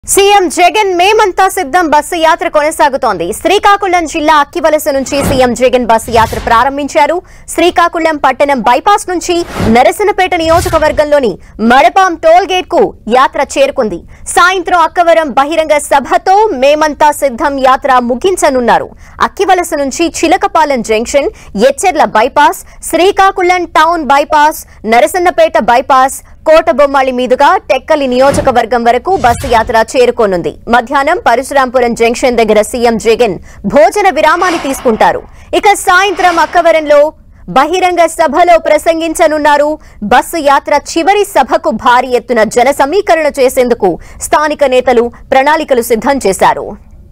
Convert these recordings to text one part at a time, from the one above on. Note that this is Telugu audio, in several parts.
సీఎం జగన్ మేమంతా సిద్ధం బస్సు యాత్ర కొనసాగుతోంది శ్రీకాకుళం జిల్లా అక్కివలస నుంచి సీఎం జగన్ బస్సు యాత్ర ప్రారంభించారు శ్రీకాకుళం పట్టణం బైపాస్ నుంచి నరసనపేట నియోజకవర్గంలోని మడపాం టోల్ గేట్ కు యాత్ర చేరుకుంది సాయంత్రం అక్కవరం బహిరంగ సభతో మేమంతా సిద్ధం యాత్ర ముగించనున్నారు అక్కివలస నుంచి Chilakapalem junction Etcherla bypass Srikakulam town bypass Narasannapeta bypass Kotabommali మీదుగా టెక్కలి నియోజకవర్గం వరకు బస్సు యాత్ర చేరుకోనుంది మధ్యాహ్నం పరశురాంపురం జంక్షన్ దగ్గర సీఎం జగన్ భోజన విరామాన్ని తీసుకుంటారు ఇక సాయంత్రం అక్కవరంలో బహిరంగ సభలో ప్రసంగించనున్నారు బస్సు యాత్ర చివరి సభకు భారీ ఎత్తున జన సమీకరణ చేసేందుకు స్థానిక నేతలు ప్రణాళికలు సిద్ధం చేశారు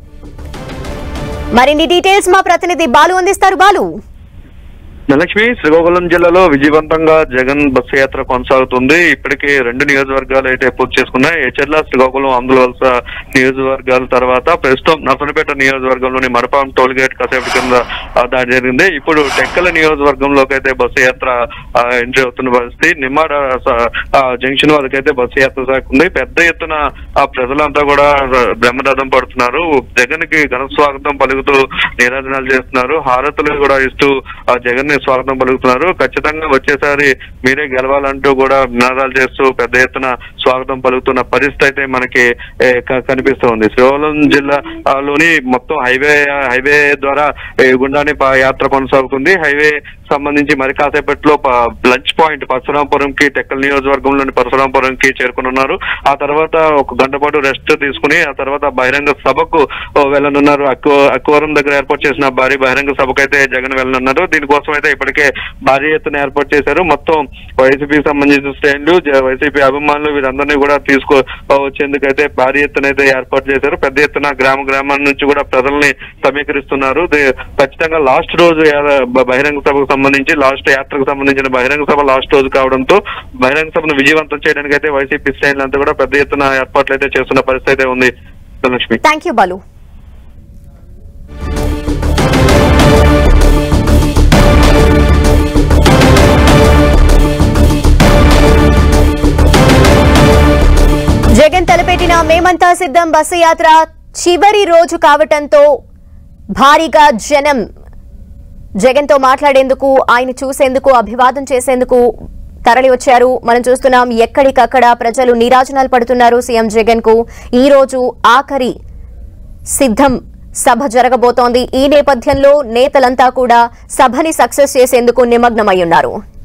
మరిన్ని డీటెయిల్స్ మా ప్రతినిధి బాలు అందిస్తారు బాలు ధనలక్ష్మి శ్రీకాకుళం జిల్లాలో విజయవంతంగా జగన్ బస్సు యాత్ర కొనసాగుతుంది ఇప్పటికే రెండు నియోజకవర్గాలు అయితే పూర్తి చేసుకున్నాయి ఎచర్ల శ్రీకాకుళం ఆంధ్రవలస నియోజకవర్గాల తర్వాత ప్రస్తుతం నర్సనపేట నియోజకవర్గంలోని మరపాం టోల్ గేట్ కాసేపటి కింద ఆ, దాడి జరిగింది ఇప్పుడు టెక్కల నియోజకవర్గంలోకి అయితే బస్సు యాత్ర ఆ, ఎంట్రీ అవుతున్న పరిస్థితి నిమ్మాడ స- ఆ, జంక్షన్ వరకు అయితే బస్సు యాత్ర సాగుతుంది పెద్ద ఎత్తున ఆ ప్రజలంతా కూడా ర- బ్రహ్మరథం పడుతున్నారు జగన్ కి ఘన స్వాగతం పలుకుతూ నిరాజనాలు చేస్తున్నారు హారతులు కూడా ఇస్తూ ఆ జగన్ ని స్వాగతం పలుకుతున్నారు ఖచ్చితంగా వచ్చేసారి మీరే గెలవాలంటూ కూడా నినాదాలు చేస్తూ పెద్ద ఎత్తున స్వాగతం పలుకుతున్న పరిస్థితి అయితే మనకి ఏ, క- కనిపిస్తోంది శ్రీకాకుళం జిల్లాలోని మొత్తం హైవే హైవే ద్వారా ఏ, గుండానే ప- యాత్ర కొనసాగుతుంది హైవే సంబంధించి మరి కాసేపట్లో ప- లంచ్ పాయింట్ పరశురాంపురం కి టెక్కల్ నియోజకవర్గంలోని పరశురాంపురం కి చేరుకునున్నారు ఆ తర్వాత ఒక గంట పాటు రెస్ట్ తీసుకుని ఆ తర్వాత బహిరంగ సభకు ఓ, వెళ్ళనున్నారు అక్వ అక్వరం దగ్గర ఏర్పాటు చేసిన భారీ బహిరంగ సభకు అయితే జగన్ వెళ్ళనున్నారు దీనికోసం అయితే ఇప్పటికే భారీ ఎత్తున ఏర్పాటు చేశారు మొత్తం వైసీపీకి సంబంధించిన శ్రేణులు జ- వైసీపీ అభిమానులు వీరందరినీ కూడా తీసుకో వచ్చేందుకు అయితే భారీ ఎత్తున అయితే ఏర్పాటు చేశారు పెద్ద ఎత్తున గ్రామ గ్రామాల నుంచి కూడా ప్రజల్ని సమీకరిస్తున్నారు ది- ఖచ్చితంగా లాస్ట్ రోజు యా- బ- బహిరంగ సభకు సంబంధించి లాస్ట్ యాత్రకు సంబంధించిన బహిరంగ సభ లాస్ట్ రోజు కావడంతో బహిరంగ సభను విజయవంతం చేయడానికి అయితే వైసీపీ శ్రేణులు అంతా కూడా పెద్ద ఎత్తున ఏర్పాట్లు అయితే చేస్తున్న పరిస్థితి అయితే ఉంది ధనలక్ష్మి థ్యాంక్ యూ బాలు జగన్ తలపెట్టిన మేమంతా సిద్ధం బస్సు యాత్ర చివరి రోజు కావటంతో భారీగా జనం జగన్ తో మాట్లాడేందుకు ఆయన చూసేందుకు అభివాదం చేసేందుకు తరలి వచ్చారు మనం చూస్తున్నాం ఎక్కడికక్కడ ప్రజలు నీరాజనాలు పడుతున్నారు సీఎం జగన్ కు ఈ రోజు ఆఖరి సిద్ధం సభ జరగబోతోంది ఈ నేపథ్యంలో నేతలంతా కూడా సభని సక్సెస్ చేసేందుకు నిమగ్నమై ఉన్నారు